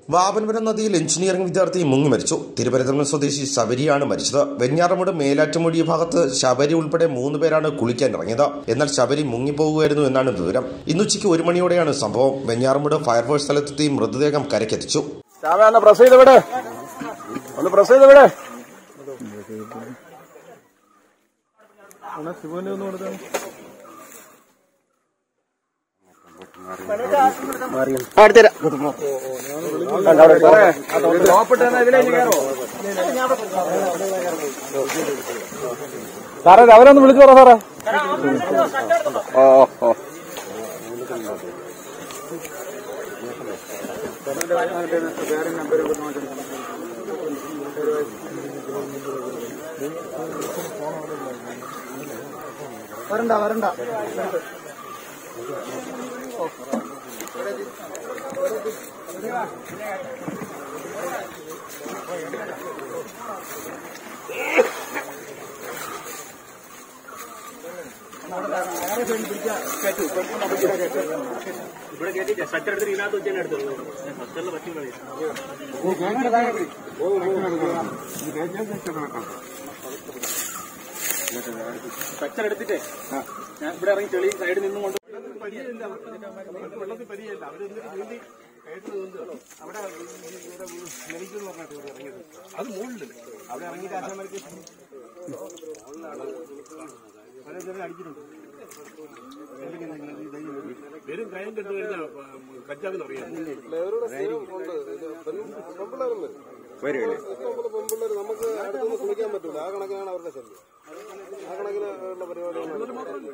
വാപൻപുരം നദിയിൽ എഞ്ചിനീയറിംഗ് വിദ്യാർത്ഥി മുങ്ങി മരിച്ചു തിരുവനന്തപുരം സ്വദേശി ശബരിയാണ് മരിച്ചത് വെഞ്ഞാറമൂട് മേലാറ്റുമൊഴി ഭാഗത്ത് ശബരി ഉൾപ്പെടെ മൂന്ന് പേരാണ് കുളിക്കാൻ ഇറങ്ങിയത് എന്നാൽ ശബരി മുങ്ങിപ്പോവുകയായിരുന്നു എന്നാണ് വിവരം ഇന്നുച്ചയ്ക്ക് ഒരു മണിയോടെയാണ് സംഭവം വെഞ്ഞാറമൂട് ഫയർഫോഴ്സ് സ്ഥലത്തെത്തി മൃതദേഹം കരക്കെത്തിച്ചു ശ്യാമ ഒന്ന് പ്രസ് ചെയ്ത് വിട് ഒന്ന് പ്രസ് ചെയ്ത് വിട് സാറേ ഇത് അവരൊന്ന് വിളിച്ചു പറ സാറേ ഓ ഓ എടുത്തിട്ടേ ഞാൻ ഇവിടെ ഇറങ്ങി ചെളി സൈഡിൽ നിന്നും കൊണ്ട് അത് മുകളിൽ അവിടെ ഇറങ്ങിയിട്ട് ആശാന്മാർക്ക് അടിച്ചിട്ടുണ്ട് വെറും ക്രയം കെട്ട് കഴിഞ്ഞാൽ കഞ്ചാവിന് അറിയാം പെൺപിള്ളേര് നമുക്ക് അടുത്തൊന്നും കുളിക്കാൻ പറ്റൂല ആ കണക്കിനാണ് അവരുടെ ശല്യം ആ കണക്കിന് ഉള്ള പരിപാടിയാണ്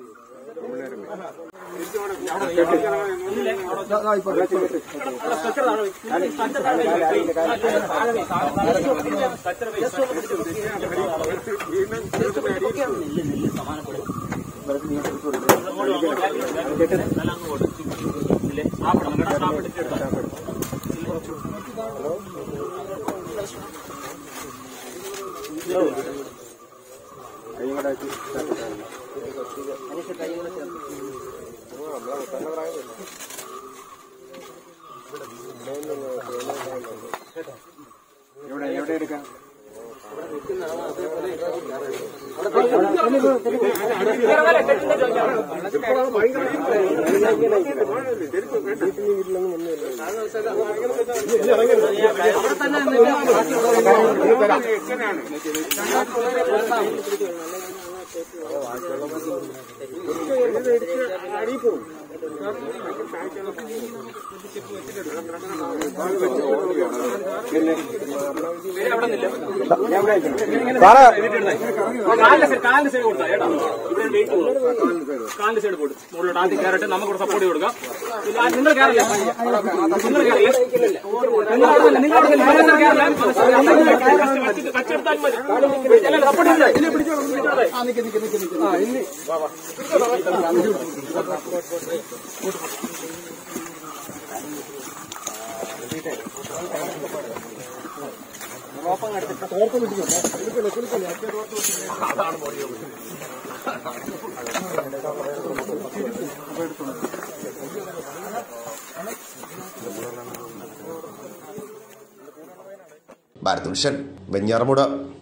കാലിന്റെ സൈഡ് കാലിന്റെ സൈഡ് കൊടുത്താ ഏട്ടാ ഇവിടെ വെയിറ്റ് കാലിന്റെ സൈഡ് പോട്ട് മുകളിലോട്ട് ആദ്യം കയറട്ടെ നമുക്ക് ഇവിടെ സപ്പോർട്ട് കൊടുക്കാം പിന്നെ ആ- നിങ്ങൾ കയറില്ല നിങ്ങൾ കയറില്ല നിങ്ങൾ അവിടെ നില്ല, നിങ്ങൾ അവിടെ നില്ല, നിങ്ങൾ കയറില്ല കച്ച് കച്ചെടുത്താൽ മതി സപ്പോർട്ട് ഇല്ല ഇതിനെ പിടിച്ചോ പിടിച്ചോട്ടെ ഭാരത് ഭൂഷൺ വെഞ്ഞാറമൂട്